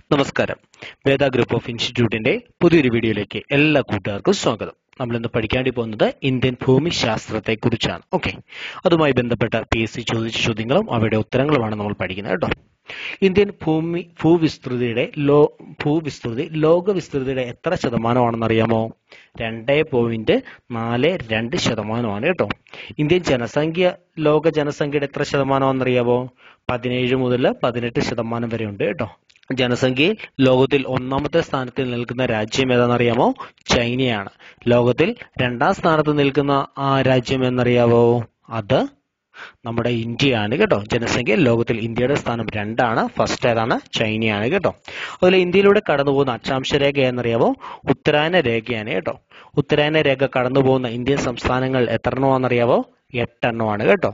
നമസ്കാരം വേദ group of ഇൻസ്റ്റിറ്റ്യൂട്ടിന്റെ പുതിയൊരു വീഡിയോയിലേക്ക് എല്ലാ കൂട്ടുകാർക്കും സ്വാഗതം നമ്മൾ ഇന്ന് പഠിക്കാണ്ടി പോകുന്നത് ഇന്ത്യൻ ഭൂമിശാസ്ത്രത്തെ കുറിച്ചാണ് ഓക്കെ അതുമായി ബന്ധപ്പെട്ട പി എസ് സി ചോദിച്ച ചോദ്യങ്ങളും അവയുടെ ഉത്തരങ്ങളുമാണ് നമ്മൾ പഠിക്കുന്നത് കേട്ടോ ഇന്ത്യൻ ഭൂമി ഭൂവിസ്തൃതിയുടെ ലോ ഭൂവിസ്തൃതി ലോക വിസ്തൃതിയുടെ എത്ര ശതമാനമാണെന്ന് അറിയാമോ രണ്ട് പോയിന്റ് നാല് രണ്ട് ശതമാനമാണ് കേട്ടോ ഇന്ത്യൻ ജനസംഖ്യ ലോക ജനസംഖ്യയുടെ എത്ര ശതമാനമാണെന്നറിയാമോ പതിനേഴ് മുതൽ പതിനെട്ട് ശതമാനം വരെ ഉണ്ട് കേട്ടോ ജനസംഖ്യയിൽ ലോകത്തിൽ ഒന്നാമത്തെ സ്ഥാനത്ത് നിൽക്കുന്ന രാജ്യം ഏതാണെന്നറിയാമോ ചൈനയാണ് ലോകത്തിൽ രണ്ടാം സ്ഥാനത്ത് നിൽക്കുന്ന ആ രാജ്യം എന്നറിയാവോ അത് നമ്മുടെ ഇന്ത്യയാണ് കേട്ടോ ജനസംഖ്യ ലോകത്തിൽ ഇന്ത്യയുടെ സ്ഥാനം രണ്ടാണ് ഫസ്റ്റ് ഏതാണ് ചൈനയാണ് കേട്ടോ അതുപോലെ ഇന്ത്യയിലൂടെ കടന്നു പോകുന്ന അക്ഷാംശ രേഖ എന്നറിയാമോ ഉത്തരായന രേഖയാണ് കേട്ടോ ഉത്തരായന രേഖ കടന്നു പോകുന്ന ഇന്ത്യൻ സംസ്ഥാനങ്ങൾ എത്ര എണ്ണമാണെന്നറിയാവോ എട്ടെണ്ണമാണ് കേട്ടോ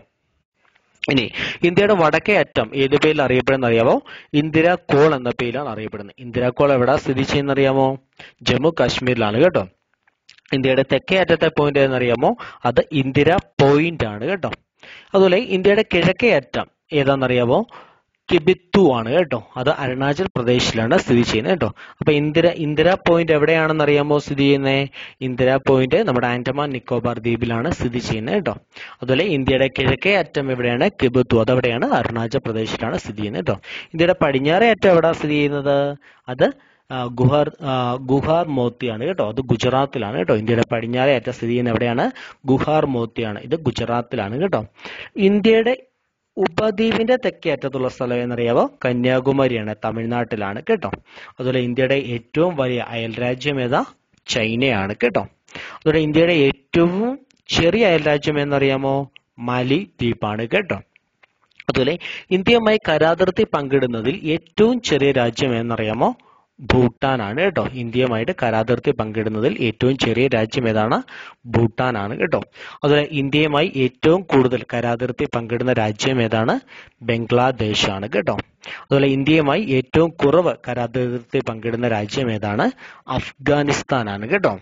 ഇനി ഇന്ത്യയുടെ വടക്കേ അറ്റം ഏത് പേരിൽ അറിയപ്പെടുന്ന അറിയാമോ ഇന്ദിര കോൾ എന്ന പേരിലാണ് അറിയപ്പെടുന്നത് ഇന്ദിര കോൾ എവിടെ സ്ഥിതി ചെയ്യുന്ന അറിയാമോ ജമ്മു കാശ്മീരിലാണ് കേട്ടോ ഇന്ത്യയുടെ തെക്കേ അറ്റത്തെ പോയിന്റ് എന്നറിയാമോ അത് ഇന്ദിര പോയിന്റ് ആണ് കേട്ടോ അതുപോലെ ഇന്ത്യയുടെ കിഴക്കേ അറ്റം ഏതാണെന്നറിയാമോ കിബിത്തു ആണ് കേട്ടോ അത് അരുണാചൽ പ്രദേശിലാണ് സ്ഥിതി ചെയ്യുന്നത് കേട്ടോ അപ്പൊ ഇന്ദിര ഇന്ദിര പോയിന്റ് എവിടെയാണെന്ന് അറിയാമോ സ്ഥിതി ചെയ്യുന്നത് ഇന്ദിര പോയിന്റ് നമ്മുടെ ആൻഡമാൻ നിക്കോബാർ ദ്വീപിലാണ് സ്ഥിതി ചെയ്യുന്നത് കേട്ടോ അതുപോലെ ഇന്ത്യയുടെ കിഴക്കേ അറ്റം എവിടെയാണ് കിബിത്തു അതെവിടെയാണ് അരുണാചൽ പ്രദേശിലാണ് സ്ഥിതി ചെയ്യുന്നത് കേട്ടോ ഇന്ത്യയുടെ പടിഞ്ഞാറേ അറ്റം എവിടെ സ്ഥിതി ചെയ്യുന്നത് അത് ആ, ഗുഹാർ ആ, ഗുഹാർ മോത്തിയാണ് കേട്ടോ അത് ഗുജറാത്തിലാണ് കേട്ടോ ഇന്ത്യയുടെ പടിഞ്ഞാറേ അറ്റം സ്ഥിതി ചെയ്യുന്ന എവിടെയാണ് ഗുഹാർ മോത്തിയാണ് ഇത് ഗുജറാത്തിലാണ് കേട്ടോ ഇന്ത്യയുടെ ഉപദ്വീപിന്റെ തെക്കേ അറ്റത്തുള്ള സ്ഥലം എന്നറിയാവോ കന്യാകുമാരിയാണ് തമിഴ്നാട്ടിലാണ് കേട്ടോ അതുപോലെ ഇന്ത്യയുടെ ഏറ്റവും വലിയ അയൽരാജ്യം ഏതാ ചൈനയാണ് കേട്ടോ അതുപോലെ ഇന്ത്യയുടെ ഏറ്റവും ചെറിയ അയൽരാജ്യം എന്നറിയാമോ മാലി ദ്വീപാണ് കേട്ടോ അതുപോലെ ഇന്ത്യയുമായി കരാതിർത്തി പങ്കിടുന്നതിൽ ഏറ്റവും ചെറിയ രാജ്യം എന്നറിയാമോ ഭൂട്ടാനാണ് കേട്ടോ ഇന്ത്യയുമായിട്ട് കരാതിർത്തി പങ്കിടുന്നതിൽ ഏറ്റവും ചെറിയ രാജ്യം ഏതാണ് ഭൂട്ടാനാണ് കേട്ടോ അതുപോലെ ഇന്ത്യയുമായി ഏറ്റവും കൂടുതൽ കരാതിർത്തി പങ്കിടുന്ന രാജ്യം ഏതാണ് ബംഗ്ലാദേശാണ് കേട്ടോ അതുപോലെ ഇന്ത്യയുമായി ഏറ്റവും കുറവ് കരാതിർത്തി പങ്കിടുന്ന രാജ്യം ഏതാണ് അഫ്ഗാനിസ്ഥാനാണ് കേട്ടോ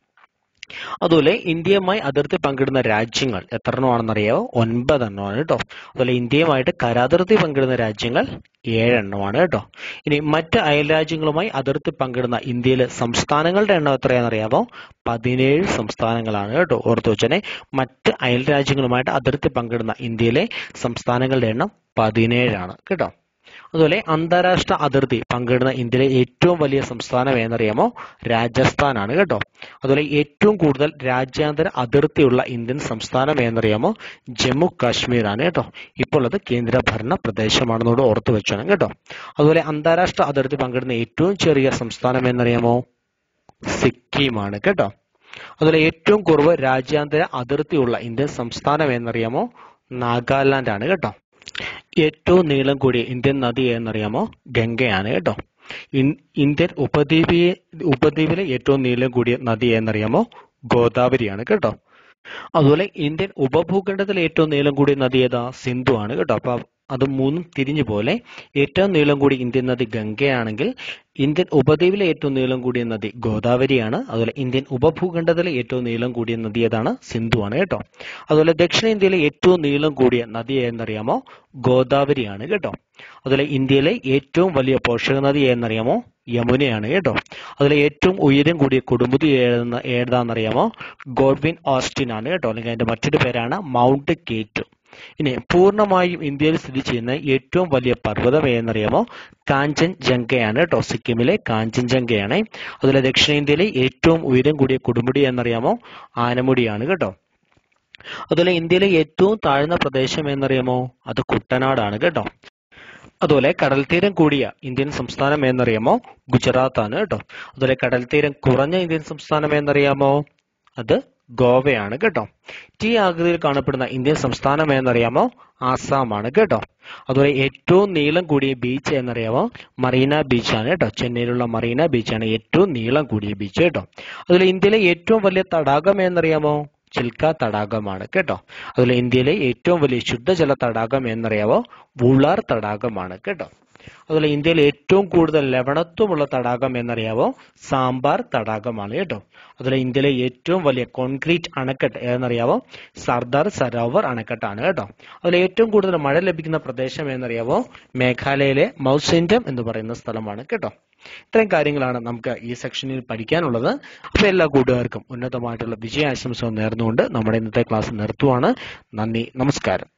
അതുപോലെ ഇന്ത്യയുമായി അതിർത്തി പങ്കിടുന്ന രാജ്യങ്ങൾ എത്ര എണ്ണമാണെന്നറിയാവോ ഒൻപതെണ്ണമാണ് കേട്ടോ അതുപോലെ ഇന്ത്യയുമായിട്ട് കരാതിർത്തി പങ്കിടുന്ന രാജ്യങ്ങൾ ഏഴെണ്ണമാണ് കേട്ടോ ഇനി മറ്റ് അയൽരാജ്യങ്ങളുമായി അതിർത്തി പങ്കിടുന്ന ഇന്ത്യയിലെ സംസ്ഥാനങ്ങളുടെ എണ്ണം എത്രയാണെന്നറിയാമോ പതിനേഴ് സംസ്ഥാനങ്ങളാണ് കേട്ടോ ഓർത്തു വെച്ചനെ മറ്റ് അയൽരാജ്യങ്ങളുമായിട്ട് അതിർത്തി പങ്കിടുന്ന ഇന്ത്യയിലെ സംസ്ഥാനങ്ങളുടെ എണ്ണം പതിനേഴാണ് കേട്ടോ അതുപോലെ അന്താരാഷ്ട്ര അതിർത്തി പങ്കിടുന്ന ഇന്ത്യയിലെ ഏറ്റവും വലിയ സംസ്ഥാനം ഏതെന്നറിയാമോ രാജസ്ഥാനാണ് കേട്ടോ അതുപോലെ ഏറ്റവും കൂടുതൽ രാജ്യാന്തര അതിർത്തിയുള്ള ഇന്ത്യൻ സംസ്ഥാനം ഏതെന്നറിയാമോ ജമ്മു കാശ്മീരാണ് കേട്ടോ ഇപ്പോൾ അത് കേന്ദ്രഭരണ പ്രദേശമാണെന്നോട് ഓർത്തു വെച്ചോണം കേട്ടോ അതുപോലെ അന്താരാഷ്ട്ര അതിർത്തി പങ്കിടുന്ന ഏറ്റവും ചെറിയ സംസ്ഥാനം എന്നറിയാമോ സിക്കിമാണ് കേട്ടോ അതുപോലെ ഏറ്റവും കുറവ് രാജ്യാന്തര അതിർത്തിയുള്ള ഇന്ത്യൻ സംസ്ഥാനം എന്നറിയാമോ നാഗാലാൻഡ് ആണ് കേട്ടോ ഏറ്റവും നീളം കൂടിയ ഇന്ത്യൻ നദി എന്നറിയാമോ ഗംഗയാണ് കേട്ടോ ഇൻ- ഇന്ത്യൻ ഉപദ്വീപി ഉപദ്വീപിലെ ഏറ്റവും നീളം കൂടിയ നദി എന്നറിയാമോ ഗോദാവരിയാണ് കേട്ടോ അതുപോലെ ഇന്ത്യൻ ഉപഭൂഖണ്ഡത്തിലെ ഏറ്റവും നീളം കൂടിയ നദി ഏതാ സിന്ധു ആണ് കേട്ടോ അപ്പൊ അത് മൂന്നും തിരിഞ്ഞു പോലെ ഏറ്റവും നീളം കൂടിയ ഇന്ത്യൻ നദി ഗംഗയാണെങ്കിൽ ഇന്ത്യൻ ഉപദ്വീപിലെ ഏറ്റവും നീളം കൂടിയ നദി ഗോദാവരിയാണ് അതുപോലെ ഇന്ത്യൻ ഉപഭൂഖണ്ഡത്തിലെ ഏറ്റവും നീളം കൂടിയ നദി ഏതാണ് സിന്ധു ആണ് കേട്ടോ അതുപോലെ ദക്ഷിണേന്ത്യയിലെ ഏറ്റവും നീളം കൂടിയ നദി എന്നറിയാമോ ഗോദാവരിയാണ് കേട്ടോ അതുപോലെ ഇന്ത്യയിലെ ഏറ്റവും വലിയ പോഷക നദി എന്നറിയാമോ യമുനയാണ് കേട്ടോ അതിലെ ഏറ്റവും ഉയരം കൂടിയ കൊടുമുടി ഏതെന്ന ഏതാണെന്നറിയാമോ ഗോഡ്വിൻ ഓസ്റ്റിൻ ആണ് കേട്ടോ അല്ലെങ്കിൽ അതിന്റെ മറ്റൊരു പേരാണ് മൗണ്ട് കേറ്റ് ഇനി പൂർണ്ണമായും ഇന്ത്യയിൽ സ്ഥിതി ചെയ്യുന്ന ഏറ്റവും വലിയ പർവ്വതം ഏതെന്നറിയാമോ കാഞ്ചൻജംഗയാണ് കേട്ടോ സിക്കിമിലെ കാഞ്ചൻജംഗയാണ് അതുപോലെ ദക്ഷിണേന്ത്യയിലെ ഏറ്റവും ഉയരം കൂടിയ കൊടുമുടി എന്നറിയാമോ ആനമുടിയാണ് കേട്ടോ അതുപോലെ ഇന്ത്യയിലെ ഏറ്റവും താഴ്ന്ന പ്രദേശം എന്നറിയാമോ അത് കുട്ടനാടാണ് കേട്ടോ അതുപോലെ കടൽ തീരം കൂടിയ ഇന്ത്യൻ സംസ്ഥാനം എന്നറിയാമോ ഗുജറാത്ത് ആണ് കേട്ടോ അതുപോലെ കടൽ തീരം കുറഞ്ഞ ഇന്ത്യൻ സംസ്ഥാനം എന്നറിയാമോ അത് ഗോവയാണ് കേട്ടോ ടി ആകൃതിയിൽ കാണപ്പെടുന്ന ഇന്ത്യൻ സംസ്ഥാനം എന്നറിയാമോ ആസാമാണ് കേട്ടോ അതുപോലെ ഏറ്റവും നീളം കൂടിയ ബീച്ച് എന്നറിയാമോ മറീന ബീച്ചാണ് കേട്ടോ ചെന്നൈയിലുള്ള മറീന ബീച്ചാണ് ഏറ്റവും നീളം കൂടിയ ബീച്ച് കേട്ടോ അതുപോലെ ഇന്ത്യയിലെ ഏറ്റവും വലിയ തടാകം എന്നറിയാമോ ചിൽക്ക തടാകമാണ് കേട്ടോ അതുപോലെ ഇന്ത്യയിലെ ഏറ്റവും വലിയ ശുദ്ധജല തടാകം എന്നറിയാവോ വുളാർ തടാകമാണ് കേട്ടോ അതുപോലെ ഇന്ത്യയിൽ ഏറ്റവും കൂടുതൽ ലവണത്വമുള്ള തടാകം എന്നറിയാവോ സാമ്പാർ തടാകമാണ് കേട്ടോ അതുപോലെ ഇന്ത്യയിലെ ഏറ്റവും വലിയ കോൺക്രീറ്റ് അണക്കെട്ട് ഏതെന്നറിയാവോ സർദാർ സരോവർ അണക്കെട്ടാണ് കേട്ടോ അതുപോലെ ഏറ്റവും കൂടുതൽ മഴ ലഭിക്കുന്ന പ്രദേശം എന്നറിയാവോ മേഘാലയയിലെ മൗസെൻറ്റം എന്ന് പറയുന്ന സ്ഥലമാണ് കേട്ടോ ഇത്രയും കാര്യങ്ങളാണ് നമുക്ക് ഈ സെക്ഷനിൽ പഠിക്കാനുള്ളത് അപ്പോൾ എല്ലാ കൂട്ടുകാർക്കും ഉന്നതമായിട്ടുള്ള വിജയാശംസകൾ നേർന്നുകൊണ്ട് നമ്മുടെ ഇന്നത്തെ ക്ലാസ് നിർത്തുവാണ് നന്ദി നമസ്കാരം